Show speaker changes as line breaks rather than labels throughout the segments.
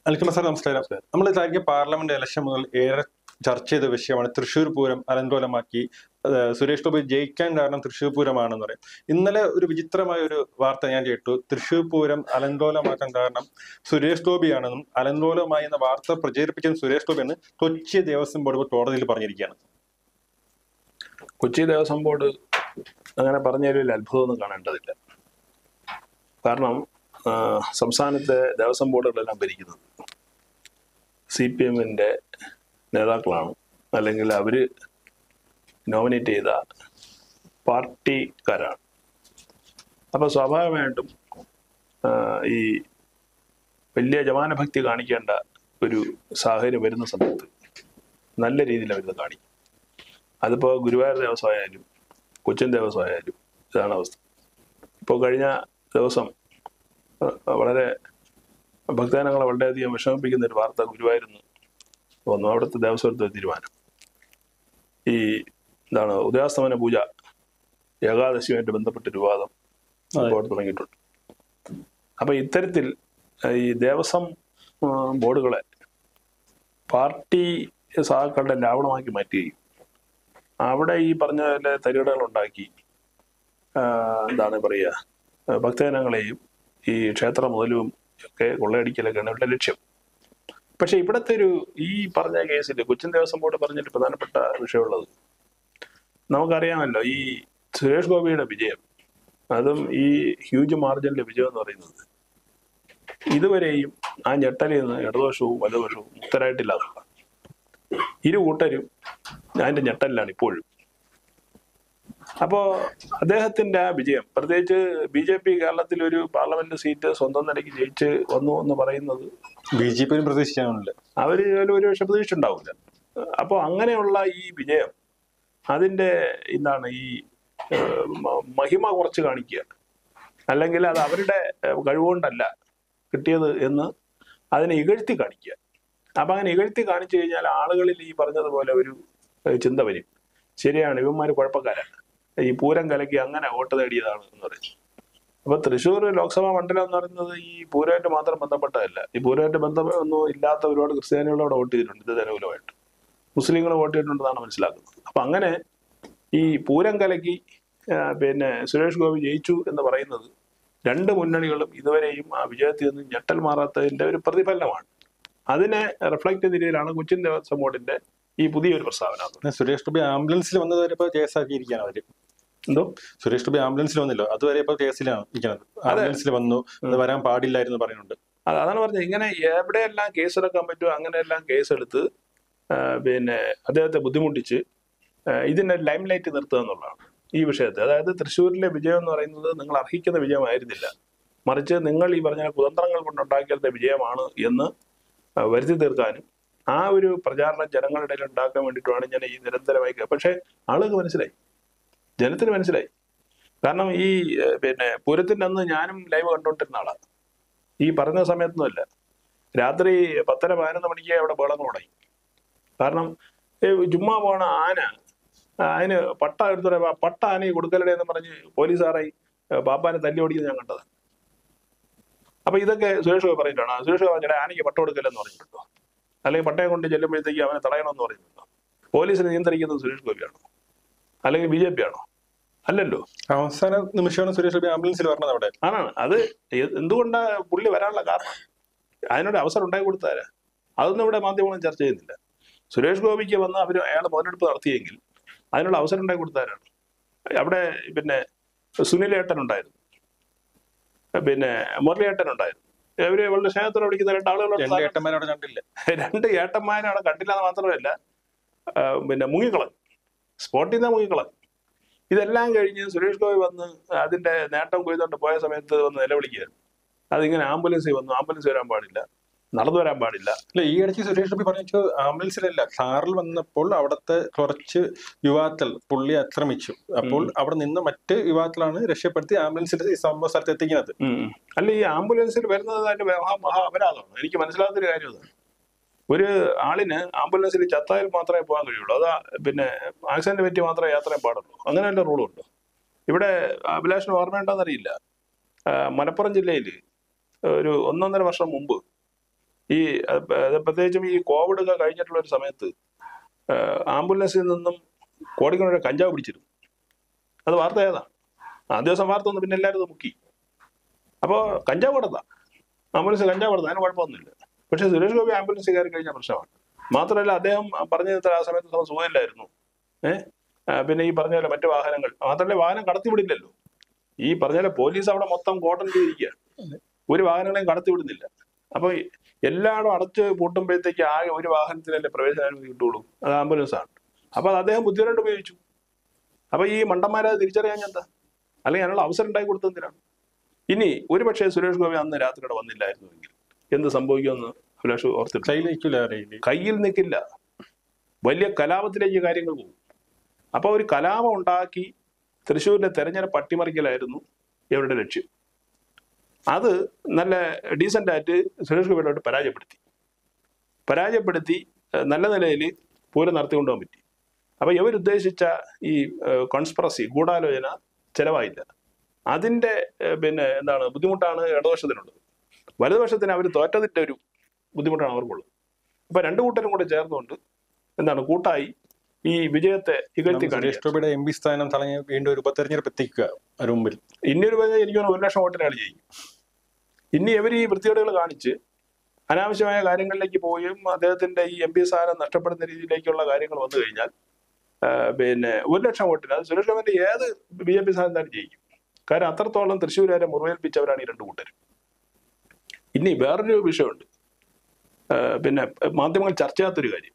അൽക്കുമ sir നമസ്കാരം നമ്മൾ കഴിഞ്ഞ പാർലമെന്റ് ഇലക്ഷൻ മുതൽ ഏറെ ചർച്ച ചെയ്ത വിഷയമാണ് തൃശ്ശൂർ പൂരം അലങ്കോലമാക്കി അത് സുരേഷ് ഗോപി ജയിക്കാൻ കാരണം തൃശ്ശൂർ പൂരമാണെന്ന് പറയും ഇന്നലെ ഒരു വിചിത്രമായ ഒരു വാർത്ത ഞാൻ കേട്ടു തൃശ്ശൂർ പൂരം അലങ്കോലമാക്കാൻ കാരണം സുരേഷ് ഗോപിയാണെന്നും അലങ്കോലമായി എന്ന വാർത്ത പ്രചരിപ്പിച്ചത് സുരേഷ് ഗോപി എന്ന് കൊച്ചി ദേവസ്വം ബോർഡ് കോടതിയിൽ പറഞ്ഞിരിക്കുകയാണ്
കൊച്ചി ദേവസ്വം ബോർഡ് അങ്ങനെ പറഞ്ഞതിൽ വലിയ അത്ഭുതമൊന്നും കാണേണ്ടതില്ല കാരണം ആ, സംസ്ഥാനത്തെ ദേവസ്വം ബോർഡുകളെല്ലാം ഭരിക്കുന്നത് സി പി എമ്മിൻ്റെ നേതാക്കളാണ് അല്ലെങ്കിൽ അവർ നോമിനേറ്റ് ചെയ്ത പാർട്ടിക്കാരാണ് അപ്പോൾ സ്വാഭാവികമായിട്ടും ആ, ഈ വലിയ ജവാനഭക്തി കാണിക്കേണ്ട ഒരു സാഹചര്യം വരുന്ന സമയത്ത് നല്ല രീതിയിൽ അവരിത് കാണിക്കും അതിപ്പോൾ ഗുരുവായൂർ ദേവസ്വം ആയാലും കൊച്ചിൻ ദേവസ്വം ആയാലും ഇതാണ് അവസ്ഥ ഇപ്പോൾ കഴിഞ്ഞ ദിവസം അഹ് വളരെ ഭക്തജനങ്ങളെ വളരെയധികം വിഷമിപ്പിക്കുന്ന ഒരു വാർത്ത ഗുരുവായൂരിന്ന് വന്നു അവിടുത്തെ ദേവസ്വത്തെ തീരുമാനം ഈ എന്താണ് ഉദയാസ്തമന പൂജ ഏകാദശിയുമായിട്ട് ബന്ധപ്പെട്ട ഒരു വാദം ഇപ്പോൾ തുടങ്ങിയിട്ടുണ്ട് അപ്പൊ ഇത്തരത്തിൽ അഹ് ഈ ദേവസ്വം ആ, ബോർഡുകളെ പാർട്ടി സഹാക്കളുടെ ലാവണമാക്കി മാറ്റുകയും അവിടെ ഈ പറഞ്ഞ പോലെ തരികടകൾ ഉണ്ടാക്കി ആ, എന്താണ് പറയുക ആ, ഭക്തജനങ്ങളെയും ഈ ക്ഷേത്ര മുതലും ഒക്കെ കൊള്ളയടിക്കലൊക്കെയാണ് ഇവരുടെ ലക്ഷ്യം പക്ഷെ ഇവിടുത്തെ ഒരു ഈ പറഞ്ഞ കേസിൽ കൊച്ചിൻ ദേവസ്വം ബോർഡ് പറഞ്ഞൊരു പ്രധാനപ്പെട്ട വിഷയമുള്ളത് നമുക്കറിയാമല്ലോ ഈ സുരേഷ് ഗോപിയുടെ വിജയം അതും ഈ ഹ്യൂജ് മാർജിനിലെ വിജയം എന്ന് പറയുന്നത് ഇതുവരെയും ആ ഞെട്ടലിൽ നിന്ന് ഇടതുവശവും വലതുവശവും മുക്തരായിട്ടില്ലാതുള്ള ഇരു കൂട്ടരും അതിന്റെ ഞെട്ടലിലാണ് ഇപ്പോഴും അപ്പോ അദ്ദേഹത്തിന്റെ ആ വിജയം പ്രത്യേകിച്ച് ബി ജെ പി കേരളത്തിൽ ഒരു പാർലമെന്റ് സീറ്റ് സ്വന്തം നിലയ്ക്ക് ജയിച്ച് വന്നു എന്ന് പറയുന്നത്
ബി ജെ പിയിലും പ്രതീക്ഷിക്കാനുണ്ട്
അവര് ഒരു ഒരു പക്ഷെ പ്രതീക്ഷിച്ചിട്ടുണ്ടാവില്ല അപ്പോൾ അങ്ങനെയുള്ള ഈ വിജയം അതിന്റെ എന്താണ് ഈ ഏഹ്, മ- മഹിമ കുറച്ച് കാണിക്കുക അല്ലെങ്കിൽ അത് അവരുടെ ഏഹ്, കഴിവുകൊണ്ടല്ല കിട്ടിയത് എന്ന് അതിനെ ഇകഴ്ത്തി കാണിക്കുക അപ്പൊ അങ്ങനെ ഇകഴ്ത്തി കാണിച്ചു കഴിഞ്ഞാൽ ആളുകളിൽ ഈ പറഞ്ഞതുപോലെ ഒരു ഏഹ്, ചിന്ത വരും ശരിയാണ് ഇവന്മാർ കുഴപ്പക്കാരാണ് ഈ പൂരം കലക്കി അങ്ങനെ വോട്ട് നേടിയതാണ് എന്ന് പറയും അപ്പൊ തൃശ്ശൂർ ലോക്സഭാ മണ്ഡലം എന്ന് പറയുന്നത് ഈ പൂരമായിട്ട് മാത്രം ബന്ധപ്പെട്ടതല്ല ഈ പൂരമായിട്ട് ബന്ധം ഒന്നും ഇല്ലാത്ത ഒരുപാട് ക്രിസ്ത്യാനികൾ അവിടെ വോട്ട് ചെയ്തിട്ടുണ്ട് ഇത് അനുകൂലമായിട്ട് മുസ്ലിങ്ങൾ വോട്ട് ചെയ്തിട്ടുണ്ടെന്നാണ് മനസ്സിലാക്കുന്നത് അപ്പൊ അങ്ങനെ ഈ പൂരം കലക്കി ആ, പിന്നെ സുരേഷ് ഗോപി ജയിച്ചു എന്ന് പറയുന്നത് രണ്ട് മുന്നണികളും ഇതുവരെയും ആ വിജയത്തിൽ നിന്ന് ഞെട്ടൽ മാറാത്തതിന്റെ ഒരു പ്രതിഫലനമാണ് അതിനെ റിഫ്ലക്ട് ചെയ്ത രീതിയിലാണ് കൊച്ചിൻ ദേവസ്വം ബോർഡിന്റെ ഈ പുതിയൊരു പ്രസ്താവന
സുരേഷ് ഗോപി ആംബുലൻസിൽ വന്നത് വരെ ഇപ്പൊ കേസാക്കിയിരിക്കുകയാണ് അവര്
എന്തോ
സുരേഷ് ഗോപി ആംബുലൻസിൽ വന്നില്ല അതുവരെ ഇപ്പൊ കേസിലാണ് ഇരിക്കുന്നത് ആംബുലൻസിൽ വന്നു അത് വരാൻ പാടില്ലായിരുന്നു പറയുന്നുണ്ട്
അത് അതാണ് പറഞ്ഞത് ഇങ്ങനെ എവിടെയെല്ലാം കേസെടുക്കാൻ പറ്റുമോ അങ്ങനെയെല്ലാം കേസെടുത്ത് ആ, പിന്നെ അദ്ദേഹത്തെ ബുദ്ധിമുട്ടിച്ച് ആ, ഇതിന്റെ ലൈം ലൈറ്റ് നിർത്തുക എന്നുള്ളതാണ് ഈ വിഷയത്തെ അതായത് തൃശ്ശൂരിലെ വിജയം എന്ന് പറയുന്നത് നിങ്ങൾ അർഹിക്കുന്ന വിജയമായിരുന്നില്ല മറിച്ച് നിങ്ങൾ ഈ പറഞ്ഞ കുതന്ത്രങ്ങൾ കൊണ്ടുണ്ടാക്കിയത്തെ വിജയമാണ് എന്ന് ആ, വരുത്തി തീർക്കാനും ആ ഒരു പ്രചാരണം ജനങ്ങളുടെ ഇടയിൽ ഉണ്ടാക്കാൻ വേണ്ടിയിട്ടുമാണ് ഞാൻ ഈ നിരന്തരമായി കേ- പക്ഷേ ആളുകൾക്ക് മനസ്സിലായി ജനത്തിന് മനസ്സിലായി കാരണം ഈ ഏഹ്, പിന്നെ പൂരത്തിന്റെ അന്ന് ഞാനും ലൈവ് കണ്ടുകൊണ്ടിരുന്ന ആളാണ് ഈ പറഞ്ഞ സമയത്തൊന്നുമല്ല രാത്രി പത്തര പതിനൊന്ന് മണിക്ക് അവിടെ ബഹളം തുടങ്ങി കാരണം ഏ, ചുമ്മാ പോണ ആന ആ, അതിന് പട്ട എടുത്തു പട്ട ആന ഈ കൊടുക്കലടെ എന്ന് പറഞ്ഞ് പോലീസുകാരായി പാപ്പാനെ തല്ലി ഓടിക്കുന്നത് ഞാൻ കണ്ടത് അപ്പൊ ഇതൊക്കെ സുരേഷ് ഗോപി പറഞ്ഞിട്ടാണ് സുരേഷ് ഗോപി പറഞ്ഞിട്ട് ആനയ്ക്ക് പട്ട കൊടുക്കലെന്ന് പറഞ്ഞിട്ടുണ്ടോ അല്ലെങ്കിൽ പട്ടയം കൊണ്ട് ചെല്ലുമ്പോഴത്തേക്ക് അവനെ തടയണമെന്ന് പറയുന്നുണ്ടോ പോലീസിനെ നിയന്ത്രിക്കുന്നത് സുരേഷ് ഗോപിയാണോ അല്ലെങ്കിൽ ബി ജെ പി ആണോ അല്ലല്ലോ
അവസാന നിമിഷമാണ് സുരേഷ് ഗോപി ആംബുലൻസിൽ പറഞ്ഞത് അവിടെ
ആണാണ് അത് എ- എന്തുകൊണ്ടാ പുള്ളി വരാനുള്ള കാരണം അതിനൊരു അവസരം ഉണ്ടാക്കി കൊടുത്താരാ അതൊന്നും ഇവിടെ മാധ്യമങ്ങളും ചർച്ച ചെയ്യുന്നില്ല സുരേഷ് ഗോപിക്ക് വന്ന് അവർ അയാൾ മുതലെടുപ്പ് നടത്തിയെങ്കിൽ അതിനുള്ള അവസരം ഉണ്ടാക്കി കൊടുത്താരാണ് അവിടെ പിന്നെ സുനിലേട്ടൻ ഉണ്ടായിരുന്നു പിന്നെ മുരളിയേട്ടൻ ഉണ്ടായിരുന്നു ഇവര് വളരെ സ്നേഹത്തോടെ വിളിക്കുന്ന രണ്ട്
രണ്ട്
ആളുകളുണ്ട്
ഏട്ടന്മാരവിടെ കണ്ടില്ല
രണ്ട് ഏട്ടന്മാരെ അവിടെ കണ്ടില്ല എന്ന് മാത്രമല്ല ആ, പിന്നെ മുങ്ങിക്കളഞ്ഞു സ്പോട്ടിൽ നിന്ന് മുങ്ങിക്കളഞ്ഞു ഇതെല്ലാം കഴിഞ്ഞ് സുരേഷ് ഗോപി വന്ന് അതിന്റെ നേട്ടം കൊയ്തുകൊണ്ട് പോയ സമയത്ത് വന്ന് നിലവിളിക്കുകയായിരുന്നു അതിങ്ങനെ ആംബുലൻസിൽ വന്നു ആംബുലൻസ് വരാൻ പാടില്ല നടന്നു വരാൻ പാടില്ല
അല്ല ഈ ഇടയ്ക്ക് സുരേഷ് ഗോപി പറഞ്ഞു ആംബുലൻസിലല്ല കാറിൽ വന്നപ്പോൾ അവിടുത്തെ കുറച്ച് യുവാക്കൾ പുള്ളി ആക്രമിച്ചു അപ്പോൾ അവിടെ നിന്ന് മറ്റ് യുവാക്കളാണ് രക്ഷപ്പെടുത്തി ആംബുലൻസിൽ ഈ സംഭവ സ്ഥലത്ത് എത്തിക്കുന്നത്
അല്ല ഈ ആംബുലൻസിൽ വരുന്നത് അതിന്റെ മഹാ മഹാ അപരാധമാണ് എനിക്ക് മനസ്സിലാകാത്തൊരു കാര്യം അതാണ് ഒരു ആളിന് ആംബുലൻസിൽ ചത്തായാൽ മാത്രമേ പോകാൻ കഴിയുള്ളൂ അതാ പിന്നെ ആക്സിഡന്റ് പറ്റി മാത്രമേ യാത്ര ചെയ്യാൻ പാടുള്ളൂ അങ്ങനെ വല്ല റൂളും ഉണ്ടോ ഇവിടെ അഭിലാഷിന് ഓർമ്മയുണ്ടോന്നറിയില്ല ആ, മലപ്പുറം ജില്ലയിൽ ഒരു ഒന്നൊന്നര വർഷം മുമ്പ് ഈ അഹ് പ- അത് പ്രത്യേകിച്ചും ഈ കോവിഡ് ഒക്കെ കഴിഞ്ഞിട്ടുള്ള ഒരു സമയത്ത് ആഹ് ആംബുലൻസിൽ നിന്നും കോടിക്കണക്കിന് കഞ്ചാവ് പിടിച്ചിരുന്നു അത് വാർത്ത ഏതാണ് ആ ദിവസം വാർത്ത വന്നു പിന്നെ എല്ലാവരും ഇത് മുക്കി അപ്പോൾ കഞ്ചാവ് കൊടുത്താ ആംബുലൻസ് കഞ്ചാവ് കൊടുത്താ അതിന് കുഴപ്പമൊന്നുമില്ല പക്ഷെ സുരേഷ് ഗോപി ആംബുലൻസ് കയറി കഴിഞ്ഞ പ്രശ്നമാണ് മാത്രമല്ല അദ്ദേഹം പറഞ്ഞു ആ സമയത്ത് സമയം സുഖമില്ലായിരുന്നു ഏഹ് പിന്നെ ഈ പറഞ്ഞ പോലെ മറ്റു വാഹനങ്ങൾ മാത്രമല്ല വാഹനം കടത്തിവിടില്ലല്ലോ ഈ പറഞ്ഞ പോലെ പോലീസ് അവിടെ മൊത്തം കോട്ടൺ ചെയ്തിരിക്കുകയാണ് ഒരു വാഹനങ്ങളെയും കടത്തിവിടുന്നില്ല അപ്പൊ ഈ എല്ലായിടും അടച്ച് പൂട്ടുമ്പോഴത്തേക്ക് ആകെ ഒരു വാഹനത്തിനല്ലേ പ്രവേശനാനുമതി കിട്ടുള്ളൂ അത് ആംബുലൻസ് ആണ് അപ്പൊ അത് അദ്ദേഹം ബുദ്ധിപരമായിട്ട് ഉപയോഗിച്ചു അപ്പൊ ഈ മണ്ടന്മാരെ അത് തിരിച്ചറിയാൻ എന്താ അല്ലെങ്കിൽ അതിനുള്ള അവസരം ഉണ്ടാക്കി കൊടുത്തെന്തിനാണ് ഇനി ഒരു പക്ഷേ സുരേഷ് ഗോപി അന്ന് രാത്രി ഇവിടെ വന്നില്ലായിരുന്നുവെങ്കിൽ എന്ത് സംഭവിക്കുമെന്ന് സുരേഷ് ഓർത്തിട്ട്
കയ്യിൽ നിൽക്കില്ല അറിയില്ലേ
കയ്യിൽ നിൽക്കില്ല വലിയ കലാപത്തിലേക്ക് കാര്യങ്ങൾ പോകും അപ്പോൾ ഒരു കലാപം ഉണ്ടാക്കി തൃശ്ശൂരിലെ തെരഞ്ഞെടുപ്പ് അട്ടിമറിക്കലായിരുന്നു ഇവരുടെ ലക്ഷ്യം അത് നല്ല ഡീസൻ്റ് ആയിട്ട് സുരേഷ് ഗോപിയോട്ട് പരാജയപ്പെടുത്തി പരാജയപ്പെടുത്തി ഏഹ്, നല്ല നിലയിൽ പൂരം നടത്തിക്കൊണ്ടുപോകാൻ പറ്റി അപ്പോൾ ഇവരുദ്ദേശിച്ച ഈ കോൺസ്പറസി ഗൂഢാലോചന ചെലവായില്ല അതിൻ്റെ ഏഹ്, പിന്നെ എന്താണ് ബുദ്ധിമുട്ടാണ് ഇടതുപക്ഷത്തിനുള്ളത് വലതുപക്ഷത്തിന് അവർ തോറ്റതിൻ്റെ ഒരു ബുദ്ധിമുട്ടാണ് അവർക്കുള്ളത് അപ്പൊ രണ്ടു കൂട്ടരും കൂടെ ചേർന്നുകൊണ്ട് എന്താണ് കൂട്ടായി ഈ വിജയത്തെ ഇകഴ്ത്തി
സുരേഷ്
കാണിക്കുക
ഗോപിയുടെ എം പി സ്ഥാനം തളഞ്ഞ് വീണ്ടും ഒരു ഉപതെരഞ്ഞെടുപ്പ് എത്തിക്കുക അതിന് മുമ്പിൽ
ഇനിയൊരു പേര് എനിക്ക് തോന്നുന്നു ഒരു ലക്ഷം വോട്ടിനാണ് ജയിക്കും ഇനി ഇവർ ഈ വൃത്തികേടുകൾ കാണിച്ച് അനാവശ്യമായ കാര്യങ്ങളിലേക്ക് പോയും അദ്ദേഹത്തിന്റെ ഈ എം പി സ്ഥാനം നഷ്ടപ്പെടുന്ന രീതിയിലേക്കുള്ള കാര്യങ്ങൾ വന്നു കഴിഞ്ഞാൽ ആ, പിന്നെ ഒരു ലക്ഷം വോട്ടിന് അത് സുരേഷ് ഗോപിന്റെ ഏത് ബി ജെ പി സ്ഥാനത്താണ് ജയിക്കും കാരണം അത്രത്തോളം തൃശ്ശൂരുകാരെ മുറിവേൽപ്പിച്ചവരാണ് ഈ രണ്ടു കൂട്ടരും ഇനി വേറൊരു വിഷയമുണ്ട് ആ, പിന്നെ മാധ്യമങ്ങൾ ചർച്ച ചെയ്യാത്തൊരു കാര്യം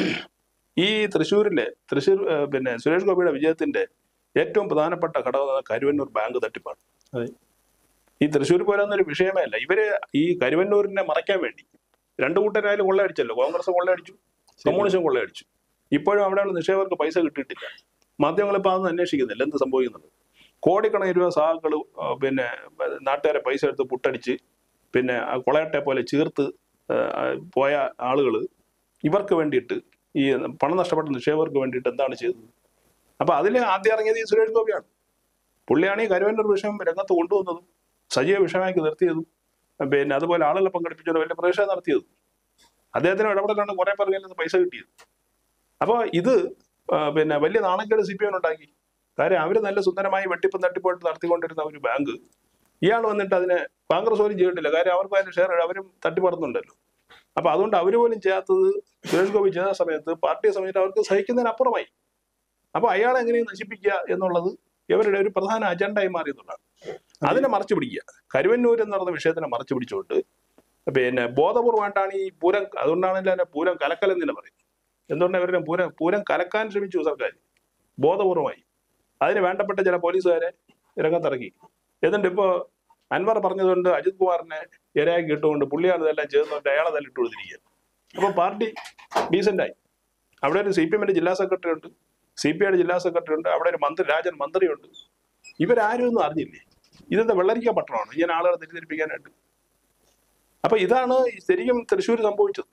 ഈ തൃശ്ശൂരിലെ തൃശ്ശൂർ ആ, പിന്നെ സുരേഷ് ഗോപിയുടെ വിജയത്തിന്റെ ഏറ്റവും പ്രധാനപ്പെട്ട ഘടകം കരുവന്നൂർ ബാങ്ക് തട്ടിപ്പാണ്
അതെ.
ഈ തൃശ്ശൂർ പോരാന്നൊരു വിഷയമേ അല്ല ഇവര് ഈ കരുവന്നൂരിനെ മറയ്ക്കാൻ വേണ്ടി രണ്ടു കൂട്ടരായാലും കൊള്ളയടിച്ചല്ലോ കോൺഗ്രസ് കൊള്ളയടിച്ചു കമ്മ്യൂണിസ്റ്റും കൊള്ളയടിച്ചു ഇപ്പോഴും അവിടെയുള്ള നിക്ഷേപകർക്ക് പൈസ കിട്ടിയിട്ടില്ല മാധ്യമങ്ങൾ ഇപ്പൊ അതൊന്നും അന്വേഷിക്കുന്നില്ല എന്ത് സംഭവിക്കുന്നുണ്ട് കോടിക്കണക്കിന് രൂപ സഹാക്കൾ പിന്നെ നാട്ടുകാരെ പൈസ എടുത്ത് പുട്ടടിച്ച് പിന്നെ ആ കൊളയട്ടെ പോലെ ചേർത്ത് ആ, പോയ ആളുകൾ ഇവർക്ക് വേണ്ടിയിട്ട് ഈ പണം നഷ്ടപ്പെട്ട നിക്ഷേപകർക്ക് വേണ്ടിയിട്ട് എന്താണ് ചെയ്തത് അപ്പൊ അതിൽ ആദ്യം ഇറങ്ങിയത് ഈ സുരേഷ് ഗോപിയാണ് പുള്ളിയാണ് ഈ കരുവന്നൂർ വിഷയം രംഗത്ത് കൊണ്ടുവന്നതും സജീവ വിഷയമാക്കി നിർത്തിയതും പിന്നെ അതുപോലെ ആളുകളെ പങ്കെടുപ്പിച്ചുകൊണ്ട് വലിയ പ്രതിഷേധം നടത്തിയതും അദ്ദേഹത്തിന് ഇടപെടലാണ് കുറെ പേർക്ക് അതിൽ നിന്ന് പൈസ കിട്ടിയത് അപ്പോൾ ഇത് ആ, പിന്നെ വലിയ നാണക്കേട് സി പി എം ഉണ്ടാക്കി കാര്യം അവർ നല്ല സുന്ദരമായി വെട്ടിപ്പും തട്ടിപ്പോയിട്ട് നടത്തിക്കൊണ്ടിരുന്ന ഒരു ബാങ്ക് ഇയാൾ വന്നിട്ട് അതിനെ കോൺഗ്രസ് പോലും ചെയ്തിട്ടില്ല കാര്യം അവർക്ക് അതിന്റെ ഷെയർ അവരും തട്ടിപ്പറന്നുണ്ടല്ലോ അപ്പൊ അതുകൊണ്ട് അവർ പോലും ചെയ്യാത്തത് സുരേഷ് ഗോപി ചെയ്ത സമയത്ത് പാർട്ടിയെ സംബന്ധിച്ച് അവർക്ക് സഹിക്കുന്നതിനപ്പുറമായി അപ്പൊ അയാളെ എങ്ങനെയും നശിപ്പിക്കുക എന്നുള്ളത് ഇവരുടെ ഒരു പ്രധാന അജണ്ടയായി മാറി എന്നുള്ളതാണ് അതിനെ മറച്ചു പിടിക്കുക കരുവന്നൂർ എന്ന് പറയുന്ന വിഷയത്തിനെ മറച്ചു പിടിച്ചുകൊണ്ട് പിന്നെ ബോധപൂർവമായിട്ടാണ് ഈ പൂരം അതുകൊണ്ടാണല്ലോ അതിനെ പൂരം കലക്കൽ എന്നില്ല പറയുന്നത് എന്തുകൊണ്ടാണ് ഇവരുടെ പൂരം പൂരം കലക്കാൻ ശ്രമിച്ചു സർക്കാർ ബോധപൂർവമായി അതിന് വേണ്ടപ്പെട്ട ചില പോലീസുകാരെ രംഗത്തിറക്കി എന്നിട്ട് ഇപ്പോ അൻവർ പറഞ്ഞതുകൊണ്ട് അജിത് കുമാറിനെ ഇരയാക്കി ഇട്ടുകൊണ്ട് പുള്ളിയാണ് ഇതെല്ലാം ചെയ്തുകൊണ്ട് അയാളെ തന്നെ ഇട്ട് കൊടുത്തിരിക്കുക അപ്പൊ പാർട്ടി ഡീസന്റ് ആയി അവിടെ ഒരു സി പി എമ്മിന്റെ ജില്ലാ സെക്രട്ടറി ഉണ്ട് സി പി ഐയുടെ ജില്ലാ സെക്രട്ടറി ഉണ്ട് അവിടെ ഒരു മന്ത്രി രാജൻ മന്ത്രിയുണ്ട് ഇവരാരും ഒന്നും അറിഞ്ഞില്ലേ ഇതെന്താ വെള്ളരിക്ക പട്ടണമാണ് ഇങ്ങനെ ആളുകളെ തെറ്റിദ്ധരിപ്പിക്കാനായിട്ട് അപ്പൊ ഇതാണ് ഈ ശരിക്കും തൃശ്ശൂർ സംഭവിച്ചത്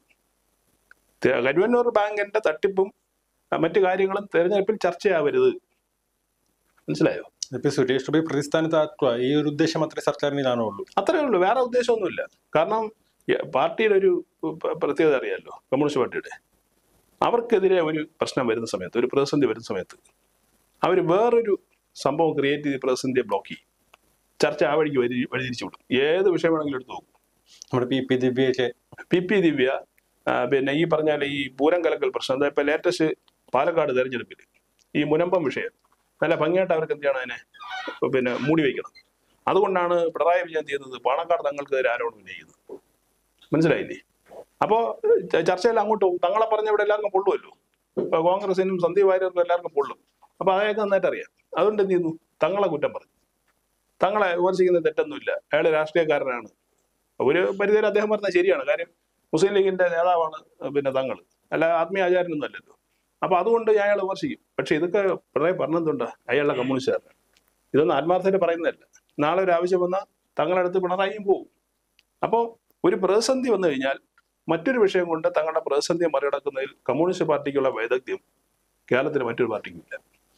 തെ- കരുവന്നൂർ ബാങ്കിന്റെ തട്ടിപ്പും അഹ് മറ്റു കാര്യങ്ങളും തെരഞ്ഞെടുപ്പിൽ ചർച്ചയാവരുത് മനസ്സിലായോ
ഇപ്പൊ സുരേഷ് ഗോപി പ്രതിസ്ഥാനത്താക്കുക ഈ ഒരു ഉദ്ദേശം മാത്രമേ സർക്കാരിനാണോ ഉള്ളൂ
അത്രേ ഉള്ളൂ വേറെ ഉദ്ദേശമൊന്നുമില്ല കാരണം ഈ പാർട്ടിയുടെ ഒരു പ- പ്രത്യേകത അറിയാമല്ലോ കമ്മ്യൂണിസ്റ്റ് പാർട്ടിയുടെ അവർക്കെതിരെ ഒരു പ്രശ്നം വരുന്ന സമയത്ത് ഒരു പ്രതിസന്ധി വരുന്ന സമയത്ത് അവർ വേറൊരു സംഭവം ക്രിയേറ്റ് ചെയ്ത് ഈ പ്രതിസന്ധിയെ ബ്ലോക്ക് ചെയ്യും ചർച്ച ആ വഴിക്ക് വഴി വഴിതിരിച്ചു വിടും ഏത് വിഷയം വേണമെങ്കിലും എടുത്തു നോക്കും
നമ്മുടെ പി പി ദിവ്യയൊക്കെ
പി പി ദിവ്യ ആ, പിന്നെ ഈ പറഞ്ഞാൽ ഈ പൂരം കലക്കൽ പ്രശ്നം അതായത് ഇപ്പൊ ലേറ്റസ്റ്റ് പാലക്കാട് തെരഞ്ഞെടുപ്പിൽ ഈ മുനമ്പം വിഷയം നല്ല ഭംഗിയായിട്ട് അവർക്ക് എന്ത് ചെയ്യണം അതിനെ പിന്നെ മൂടി വയ്ക്കണം അതുകൊണ്ടാണ് പിണറായി വിജയൻ ചെയ്യുന്നത് പാണക്കാട് തങ്ങൾക്കെതിരെ ആരോപണം ഉന്നയിക്കുന്നത് മനസ്സിലായില്ലേ അപ്പോ ച- ചർച്ചയിൽ അങ്ങോട്ട് പോകും തങ്ങളെ പറഞ്ഞ ഇവിടെ എല്ലാവർക്കും പൊള്ളുമല്ലോ ഇപ്പൊ കോൺഗ്രസിനും സന്ദീപ് വാര്യർക്കും എല്ലാവർക്കും പൊള്ളും അപ്പൊ അതൊക്കെ നന്നായിട്ട് അറിയാം അതുകൊണ്ട് എന്ത് ചെയ്യുന്നു തങ്ങളെ കുറ്റം പറഞ്ഞു തങ്ങളെ വിമർശിക്കുന്ന തെറ്റൊന്നുമില്ല അയാൾ രാഷ്ട്രീയക്കാരനാണ് ഒരു പരിധിവരെ അദ്ദേഹം പറഞ്ഞത് ശരിയാണ് കാര്യം മുസ്ലിം ലീഗിന്റെ നേതാവാണ് പിന്നെ തങ്ങൾ അല്ല ആത്മീയ ആചാരനൊന്നും അല്ലല്ലോ അപ്പൊ അതുകൊണ്ട് ഞാൻ അയാൾ വിമർശിക്കും പക്ഷെ ഇതൊക്കെ പിണറായി പറഞ്ഞെന്തുണ്ടാ അയാളുടെ കമ്മ്യൂണിസ്റ്റുകാരൻ ഇതൊന്നും ആത്മാർത്ഥമായിട്ട് പറയുന്നതല്ല നാളെ ഒരു ആവശ്യം വന്നാൽ തങ്ങളടുത്ത് പിണറായിയും പോകും അപ്പോൾ ഒരു പ്രതിസന്ധി വന്നു കഴിഞ്ഞാൽ മറ്റൊരു വിഷയം കൊണ്ട് തങ്ങളുടെ പ്രതിസന്ധിയെ മറികടക്കുന്നതിൽ കമ്മ്യൂണിസ്റ്റ് പാർട്ടിക്കുള്ള വൈദഗ്ധ്യം കേരളത്തിലെ മറ്റൊരു പാർട്ടിക്കും ഇല്ല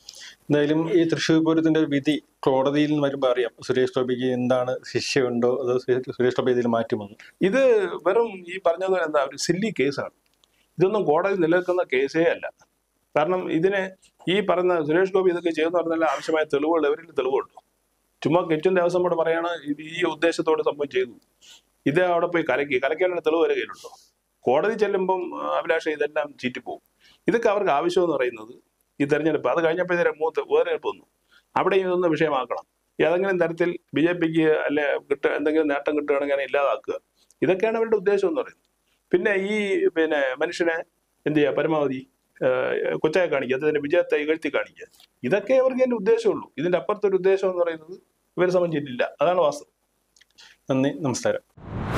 എന്തായാലും ഈ തൃശ്ശൂർ പൂരത്തിന്റെ ഒരു വിധി കോടതിയിൽ നിന്ന് വരുമ്പോൾ അറിയാം സുരേഷ് ഗോപിക്ക് എന്താണ് ശിക്ഷയുണ്ടോ അതോ സു- സുരേഷ് ഗോപി ഇതിൽ മാറ്റുമെന്ന്
ഇത് വെറും ഈ പറഞ്ഞത് എന്താ ഒരു സില്ലി കേസാണ് ഇതൊന്നും കോടതി നിലനിൽക്കുന്ന കേസേ അല്ല കാരണം ഇതിന് ഈ പറയുന്ന സുരേഷ് ഗോപി ഇതൊക്കെ ചെയ്യുന്ന പറഞ്ഞാൽ ആവശ്യമായ തെളിവുകൾ എവരിൽ തെളിവുണ്ടോ ചുമ്മാ കെച്ചും ദേവസ്വം ബോർഡ് പറയാണ് ഇത് ഈ ഉദ്ദേശത്തോട് സംഭവം ചെയ്തു ഇത് അവിടെ പോയി കലക്കി കലക്കാനുള്ള തെളിവ് വരെ കയ്യിലുണ്ടോ കോടതി ചെല്ലുമ്പം ആ, അഭിലാഷ് ഇതെല്ലാം ചീറ്റിപ്പോവും ഇതൊക്കെ അവർക്ക് ആവശ്യമെന്ന് പറയുന്നത് ഈ തെരഞ്ഞെടുപ്പ് അത് കഴിഞ്ഞപ്പോൾ ഇതിനെ മൂത്ത് ഉപതെരഞ്ഞെടുപ്പ് വന്നു അവിടെ ഇതൊന്ന് വിഷയമാക്കണം ഏതെങ്കിലും തരത്തിൽ ബി ജെ പിക്ക് അല്ലെ കിട്ട എന്തെങ്കിലും നേട്ടം കിട്ടുകയാണെങ്കിൽ അതിനെ ഇല്ലാതാക്കുക ഇതൊക്കെയാണ് അവരുടെ ഉദ്ദേശം എന്ന് പറയുന്നത് പിന്നെ ഈ പിന്നെ മനുഷ്യനെ എന്ത് ചെയ്യുക പരമാവധി ഏഹ്, കൊച്ചായി കാണിക്കുക അതിന്റെ വിജയത്തെ ഇകഴ്ത്തി കാണിക്കുക ഇതൊക്കെ അവർക്ക് അതിന്റെ ഉദ്ദേശമുള്ളൂ ഇതിന്റെ അപ്പുറത്തൊരു ഉദ്ദേശം എന്ന് പറയുന്നത് ഇവരെ സംബന്ധിച്ചിട്ടില്ല അതാണ് വാസ്തവം
നന്ദി നമസ്കാരം